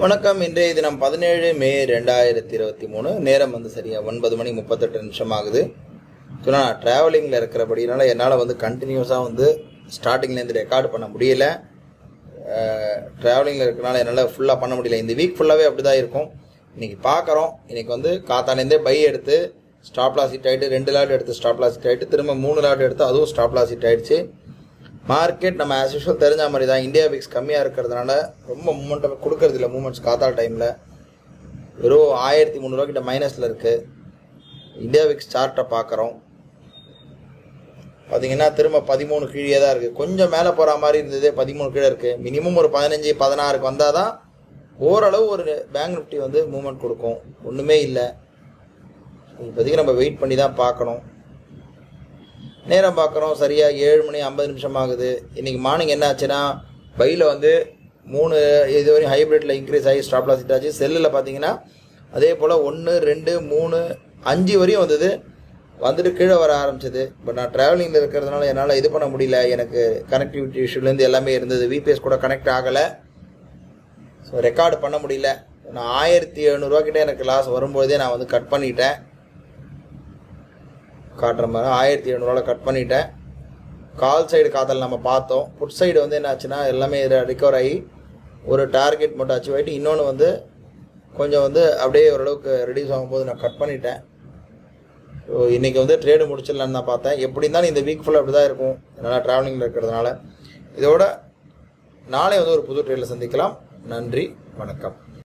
வணக்கம் இன்றைய தினம் பதினேழு மே ரெண்டாயிரத்தி இருபத்தி மூணு நேரம் வந்து சரியா ஒன்பது மணி முப்பத்தெட்டு நிமிஷம் ஆகுது ஸோ நான் ட்ராவலிங்கில் இருக்கிறபடினால என்னால் வந்து கண்டினியூஸாக வந்து ஸ்டார்டிங்லேருந்து ரெக்கார்ட் பண்ண முடியல ட்ராவலிங்கில் இருக்கிறனால என்னால் ஃபுல்லாக பண்ண முடியல இந்த வீக் ஃபுல்லாகவே அப்படி தான் இருக்கும் இன்றைக்கி பார்க்குறோம் இன்றைக்கி வந்து காத்தாலேருந்தே பை எடுத்து ஸ்டாப் லாஸ் ஹிட் ஆகிட்டு ரெண்டு லாட் எடுத்து ஸ்டாப் லாஸ் ஹிட் ஆகிட்டு திரும்ப மூணு லாட் எடுத்து அதுவும் ஸ்டாப் லாஸ் ஹிட் ஆகிடுச்சு மார்க்கெட் நம்ம ஆஸ் யூஷுவல் தெரிஞ்ச மாதிரி தான் இந்தியா விக்ஸ் கம்மியாக இருக்கிறதுனால ரொம்ப மூமெண்ட்டை கொடுக்கறது இல்லை மூமெண்ட்ஸ் காத்தால் டைமில் வெறும் ஆயிரத்தி முந்நூறுவா கிட்ட மைனஸில் இருக்குது இந்தியா விக்ஸ் சார்ட்டை பார்க்குறோம் பார்த்தீங்கன்னா திரும்ப பதிமூணு கீழே தான் இருக்குது கொஞ்சம் மேலே போகிற மாதிரி இருந்தது பதிமூணு கீழே இருக்குது மினிமம் ஒரு பதினஞ்சு பதினாறுக்கு வந்தால் தான் ஓரளவு ஒரு பேங்க் நிஃப்டி வந்து மூவ்மெண்ட் கொடுக்கும் ஒன்றுமே இல்லை இப்போதைக்கு நம்ம வெயிட் பண்ணி தான் பார்க்கணும் நேரம் பார்க்குறோம் சரியாக ஏழு மணி ஐம்பது நிமிஷம் ஆகுது இன்றைக்கி மார்னிங் என்ன ஆச்சுன்னா பையில் வந்து மூணு இது வரையும் ஹைப்ரிட்டில் இன்க்ரீஸ் ஆகி ஸ்டாப் லாஸ் ஆச்சு செல்லில் பார்த்தீங்கன்னா அதே போல் ஒன்று ரெண்டு மூணு அஞ்சு வரையும் வந்தது வந்துட்டு கீழே வர ஆரம்பிச்சது பட் நான் ட்ராவலிங்கில் இருக்கிறதுனால என்னால் இது பண்ண முடியல எனக்கு கனெக்டிவிட்டி இஷ்யூலேருந்து எல்லாமே இருந்தது விபிஎஸ் கூட கனெக்ட் ஆகலை ஸோ ரெக்கார்டு பண்ண முடியல நான் ஆயிரத்தி எழுநூறுவா கிட்டே எனக்கு லாஸ் வரும்போதே நான் வந்து கட் பண்ணிட்டேன் காட்டுற மாதிரி ஆயிரத்தி எழுநூறுவாவில் கட் பண்ணிட்டேன் கால் சைடு காத்தல் நம்ம பார்த்தோம் புட் சைடு வந்து என்ன ஆச்சுன்னா எல்லாமே ரிகவர் ஆகி ஒரு டார்கெட் மட்டும் அச்சீவ் ஆகிட்டு இன்னொன்று வந்து கொஞ்சம் வந்து அப்படியே ஓரளவுக்கு ரெடியூஸ் ஆகும்போது நான் கட் பண்ணிட்டேன் ஸோ இன்றைக்கி வந்து ட்ரேடு முடிச்சிடலான்னு தான் பார்த்தேன் எப்படி இருந்தாலும் இந்த வீக் ஃபுல்லாக அப்படி தான் இருக்கும் என்னால் ட்ராவலிங்கில் இருக்கிறதுனால இதோட நாளை வந்து ஒரு புது ட்ரேடில் சந்திக்கலாம் நன்றி வணக்கம்